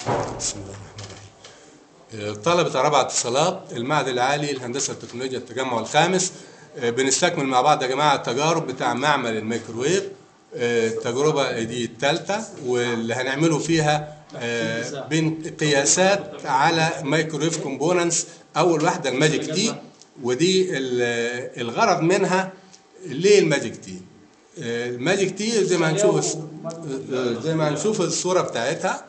بسم الله الرحمن الرحيم. طلبة رابعة اتصالات المعهد العالي للهندسة والتكنولوجيا التجمع الخامس آه، بنستكمل مع بعض يا جماعة التجارب بتاع معمل الميكروويف آه، التجربة دي الثالثة واللي هنعمله فيها آه، بين قياسات على مايكروويف كومبوننتس أول واحدة الماجيك تي ودي ال- الغرض منها ليه الماجيك تي؟ آه، الماجيك تي زي ما هنشوف الص- آه، زي ما هنشوف الصورة بتاعتها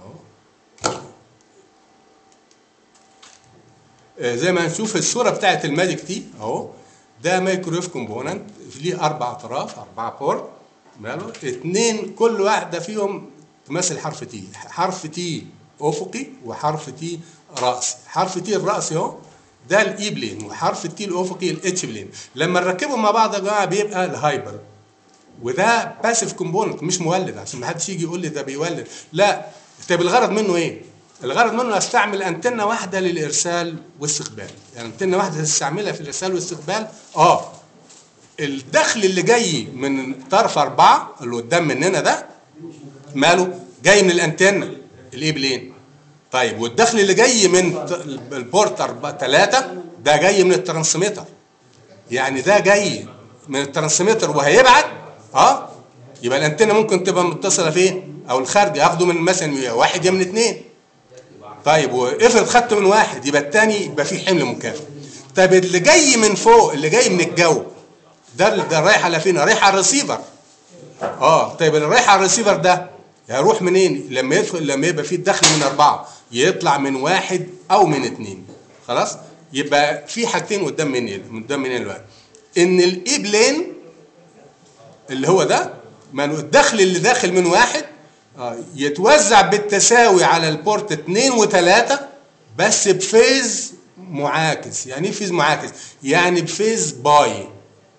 آه، زي ما هنشوف الصوره بتاعت الماجيك تي اهو ده مايكرويف كومبوننت ليه اربع اطراف اربع بورت ماله اتنين كل واحده فيهم تمثل حرف تي حرف تي افقي وحرف تي راسي حرف تي الراسي اهو ده الاي بلين وحرف التي الافقي الاتش بلين لما نركبهم مع بعض يا جماعه بيبقى الهايبر وده باسيف كومبوننت مش مولد عشان ما حدش يجي يقول لي ده بيولد لا طب الغرض منه ايه؟ الغرض منه استعمل انتنه واحده للارسال واستقبال يعني انتنه واحده تستعملها في الارسال والاستقبال اه الدخل اللي جاي من طرف أربعة اللي قدام مننا ده ماله جاي من الانتنه الاي بلين طيب والدخل اللي جاي من ت- البورت أربعة ثلاثة ده جاي من الترانسميتر يعني ده جاي من الترانسميتر وهيبعت اه يبقى الانتنه ممكن تبقى متصله فين او الخارج ياخده من مثلا يا واحد يا من اثنين طيب وافرض خدت من واحد يبقى الثاني يبقى فيه حمل مكافئ طيب اللي جاي من فوق اللي جاي من الجو ده ده رايح على فين رايح على الريسيفر اه طيب اللي رايح على الريسيفر ده هيروح منين لما يدخل لما يبقى فيه الدخل من اربعه يطلع من واحد او من اثنين خلاص يبقى في حاجتين قدام مني قدام مني دلوقتي ان الاي بلين اللي هو ده ما الدخل اللي داخل من واحد آه، يتوزع بالتساوي على البورت اتنين وتلاتة بس بفيز معاكس يعني ايه فيز معاكس يعني بفيز باي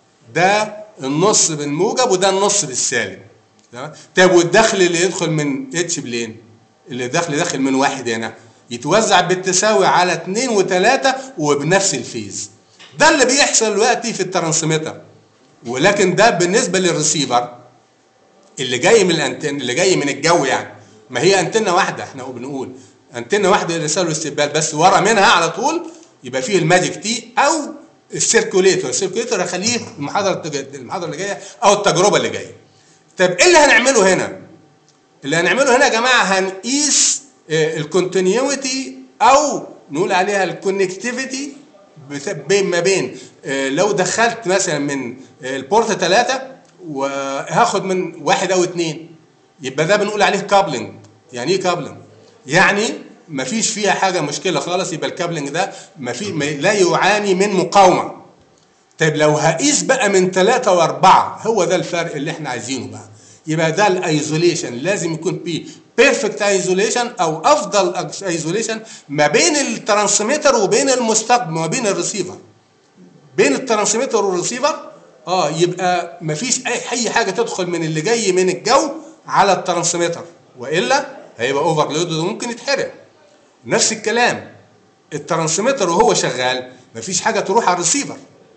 ده النص بالموجب وده النص بالسالب تمام طب والدخل اللي يدخل من اتش بلين اللي دخل داخل من واحد هنا يتوزع بالتساوي على اتنين وتلاتة وبنفس الفيز ده اللي بيحصل دلوقتي في الترانسميتر ولكن ده بالنسبه للريسيفر اللي جاي من الانتن اللي جاي من الجو يعني ما هي انتنه واحده احنا بنقول انتنه واحده للرساله والاستقبال بس ورا منها على طول يبقى فيه الماجيك تي او السيركوليتور السيركوليتور هخليه المحاضره التج- المحاضره اللي جايه او التجربه اللي جايه طب ايه اللي هنعمله هنا اللي هنعمله هنا يا جماعه هنقيس الكونتينيوتي او نقول عليها الكونكتيفيتي ما بين آه، لو دخلت مثلا من آه، البورت ثلاثة وهاخد من واحد او اتنين يبقى ده بنقول عليه كابلنج يعني ايه كابلنج يعني مفيش فيها حاجه مشكله خالص يبقى الكابلنج ده ما في ما لا يعاني من مقاومه طيب لو هقيس بقى من ثلاثة وأربعة هو ده الفرق اللي احنا عايزينه بقى يبقى ده الايزوليشن لازم يكون فيه بيرفكت ايزوليشن او افضل ايزوليشن ما بين الترانسميتر وبين المستقبل ما بين الريسيفر بين الترانسميتر والريسيفر اه يبقى مفيش اي اي حاجه تدخل من اللي جاي من الجو على الترانسميتر والا هيبقى اوفرلود وممكن يتحرق نفس الكلام الترانسميتر وهو شغال مفيش حاجه تروح على الريسيفر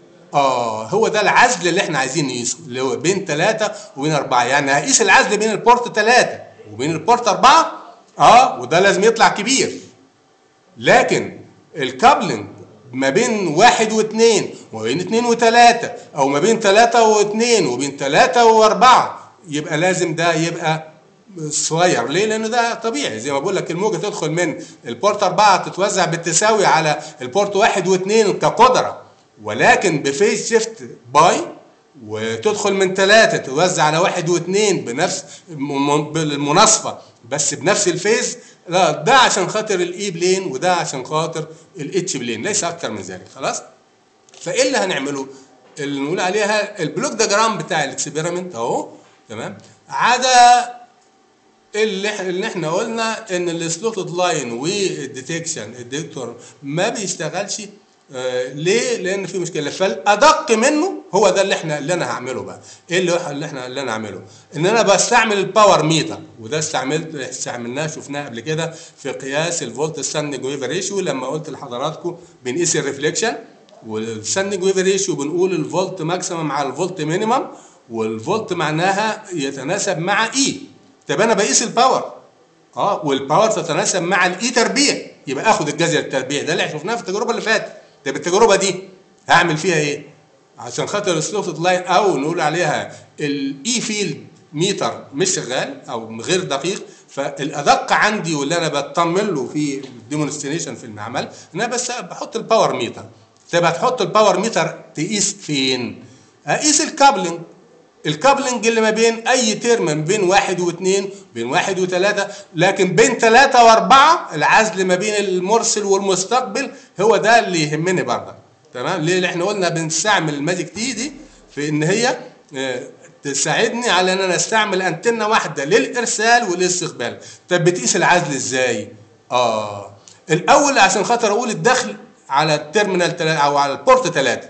اه هو ده العزل اللي احنا عايزين نقيسه اللي هو بين ثلاثة وبين أربعة يعني هقيس العزل بين البورت ثلاثة وبين البورت أربعة اه وده لازم يطلع كبير لكن الكابلنج ما بين واحد واثنين وما بين اثنين وثلاثة أو ما بين ثلاثة واثنين وبين ثلاثة وأربعة يبقى لازم ده يبقى صغير ليه؟ لأنه ده طبيعي زي ما بقول لك الموجة تدخل من البورت أربعة تتوزع بالتساوي على البورت واحد واثنين كقدرة ولكن بفيز شيفت باي وتدخل من ثلاثة توزع على واحد واثنين بنفس م- بالمناصفة بس بنفس الفيز لا ده عشان خاطر الاي بلين وده عشان خاطر الاتش بلين ليس اكتر من ذلك خلاص فايه اللي هنعمله اللي نقول عليها البلوك دياجرام بتاع الاكسبيرمنت اهو تمام عدا اللي إح- اللي احنا قلنا ان السلوتد لاين والديتكشن الديتكتور ما بيشتغلش آه ليه؟ لان في مشكله فالادق منه هو ده اللي احنا اللي انا هعمله بقى ايه اللي اللي احنا اللي انا هعمله ان انا بستعمل الباور ميتر وده استعملت استعملناه شفناه قبل كده في قياس الفولت ستاندنج ويف ريشيو لما قلت لحضراتكم بنقيس الريفليكشن والستاندنج ويف ريشيو بنقول الفولت ماكسيمم مع الفولت مينيمم والفولت معناها يتناسب مع اي طب انا بقيس الباور اه والباور تتناسب مع الاي تربيع يبقى اخد الجذر التربيع ده اللي شفناه في التجربه اللي فاتت طب التجربه دي هعمل فيها ايه؟ عشان خاطر السلوفت لاين او نقول عليها الاي فيلد ميتر مش شغال او غير دقيق فالادق عندي واللي انا بطمن له في الديمونستريشن في المعمل ان انا بس بحط الباور ميتر طب هتحط الباور ميتر تقيس فين؟ اقيس الكابلنج الكابلنج اللي ما بين اي ترم ما بين واحد واثنين بين واحد وثلاثة لكن بين ثلاثة واربعة العزل ما بين المرسل والمستقبل هو ده اللي يهمني برضه تمام ليه؟ احنا قلنا بنستعمل الماجيك تي دي في ان هي اه تساعدني على ان انا استعمل انتنه واحده للارسال والاستقبال طب بتقيس العزل ازاي اه الاول عشان خاطر اقول الدخل على التيرمينال تلاتة او على البورت 3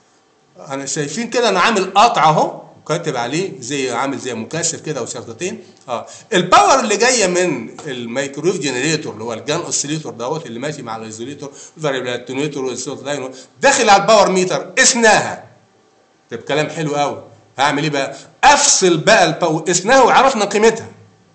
انا شايفين كده انا عامل قطع اهو كاتب عليه زي عامل زي مكثف كده وشرطتين اه الباور اللي جايه من الميكرويف جنريتور اللي هو الجان اوسيليتور دوت اللي ماشي مع الايزوليتور الفاريبل اتنيتور والسولت لاين داخل على الباور ميتر قسناها طب كلام حلو قوي هعمل ايه بقى؟ افصل بقى الباور قسناها وعرفنا قيمتها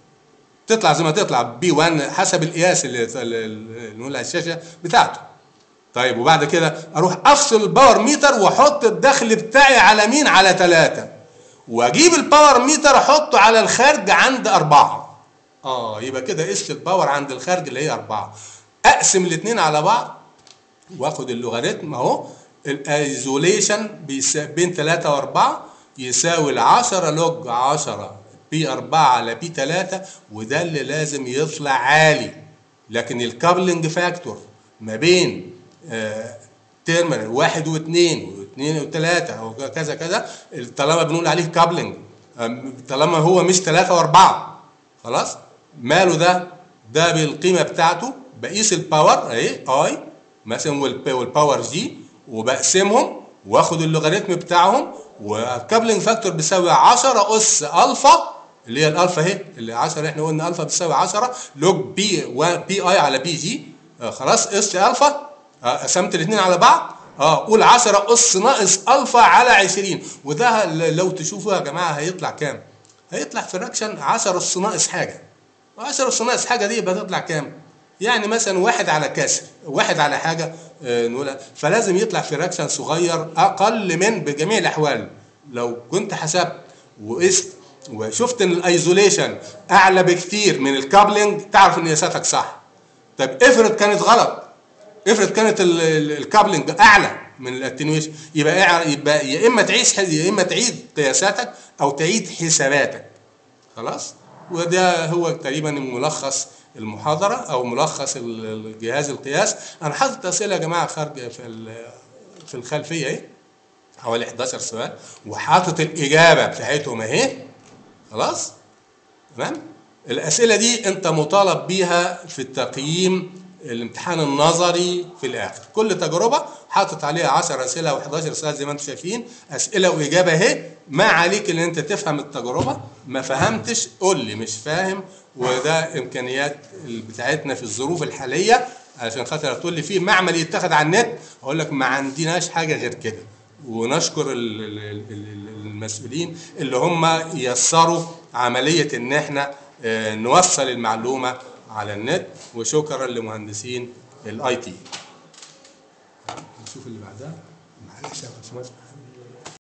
تطلع زي ما تطلع بي 1 حسب القياس اللي, اللي نقول على الشاشه بتاعته طيب وبعد كده اروح افصل الباور ميتر واحط الدخل بتاعي على مين؟ على ثلاثة واجيب الباور ميتر احطه على الخارج عند أربعة اه يبقى كده قست الباور عند الخارج اللي هي أربعة اقسم الاثنين على بعض واخد اللوغاريتم اهو الايزوليشن بين 3 و4 يساوي ال 10 لوج 10 بي 4 على بي 3 وده اللي لازم يطلع عالي لكن الكابلنج فاكتور ما بين آه تيرمينال واحد واثنين واثنين وثلاثة أو كذا كذا طالما بنقول عليه كابلنج طالما هو مش ثلاثة وأربعة خلاص ماله ده؟ ده بالقيمة بتاعته بقيس الباور أهي أي مثلا والباور جي وبقسمهم واخد اللوغاريتم بتاعهم والكابلنج فاكتور بيساوي 10 اس الفا اللي هي الالفا اهي اللي 10 احنا قلنا الفا بتساوي 10 لوج بي بي اي على بي جي آه خلاص اس الفا آه قسمت الاثنين على بعض اه قول 10 اس ناقص الفا على 20 وده لو تشوفوا يا جماعه هيطلع كام؟ هيطلع فراكشن 10 اس ناقص حاجه 10 اس ناقص حاجه دي يبقى تطلع كام؟ يعني مثلا واحد على كسر واحد على حاجه آه نقولها فلازم يطلع فراكشن صغير اقل من بجميع الاحوال لو كنت حسبت وقست وشفت ان الايزوليشن اعلى بكتير من الكابلنج تعرف ان قياساتك صح طب افرض كانت غلط افرض كانت الكابلنج اعلى من الاتنويشن يبقى يبقى يا اما تعيد يا اما تعيد قياساتك او تعيد حساباتك خلاص وده هو تقريبا ملخص المحاضره او ملخص الجهاز القياس انا حاطط اسئله يا جماعه خارج في في الخلفيه اهي حوالي 11 سؤال وحاطط الاجابه بتاعتهم اهي خلاص تمام الاسئله دي انت مطالب بيها في التقييم الامتحان النظري في الاخر كل تجربه حاطط عليها 10 اسئله او 11 سؤال زي ما انتم شايفين اسئله واجابه اهي ما عليك ان انت تفهم التجربه ما فهمتش قول لي مش فاهم وده امكانيات بتاعتنا في الظروف الحاليه عشان خاطر تقول لي في معمل يتاخد على النت اقول لك ما عندناش حاجه غير كده ونشكر المسؤولين اللي هم يسروا عمليه ان احنا نوصل المعلومه على النت وشكرا لمهندسين الاي تي نشوف اللي بعدها معلش يا باشمهندس